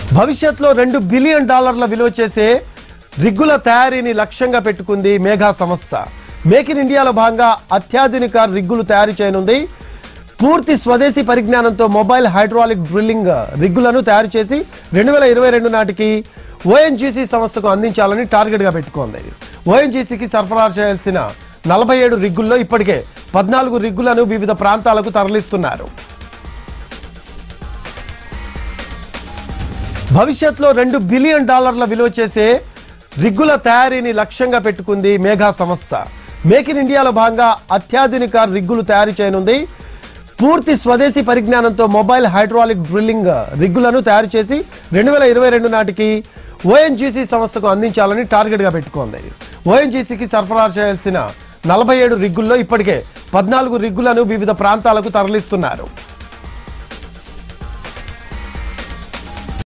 భవిష్యత్తులో రెండు బిలియన్ డాలర్ల విలువ చేసే రిగ్గుల తయారీని లక్ష్యంగా పెట్టుకుంది మేఘా సంస్థ మేక్ ఇన్ ఇండియాలో భాగంగా అత్యాధునిక రిగ్గులు తయారు చేయనుంది పూర్తి స్వదేశీ పరిజ్ఞానంతో మొబైల్ హైడ్రాలిక్ డ్రిల్లింగ్ రిగ్గులను తయారు చేసి రెండు వేల ఇరవై రెండు నాటికి ఓఎన్జీసీ సంస్థకు అందించాలని టార్గెట్గా పెట్టుకుంది ఓఎన్జీసీకి సరఫరా చేయాల్సిన నలభై ఏడు రిగ్గుల్లో ఇప్పటికే పద్నాలుగు రిగ్గులను వివిధ ప్రాంతాలకు తరలిస్తున్నారు భవిష్యత్తులో రెండు బిలియన్ డాలర్ల విలువ చేసే రిగ్గుల తయారీని లక్ష్యంగా పెట్టుకుంది మేఘా సంస్థ మేక్ ఇన్ ఇండియాలో భాగంగా అత్యాధునిక రిగ్గులు తయారు చేయనుంది పూర్తి స్వదేశీ పరిజ్ఞానంతో మొబైల్ హైడ్రాలిక్ డ్రిల్లింగ్ రిగ్గులను తయారు చేసి రెండు వేల ఇరవై రెండు నాటికి ఓఎన్జీసీ సంస్థకు అందించాలని టార్గెట్గా పెట్టుకుంది ఓఎన్జీసీకి సరఫరా చేయాల్సిన నలభై ఏడు రిగ్గుల్లో ఇప్పటికే పద్నాలుగు రిగ్గులను వివిధ ప్రాంతాలకు తరలిస్తున్నారు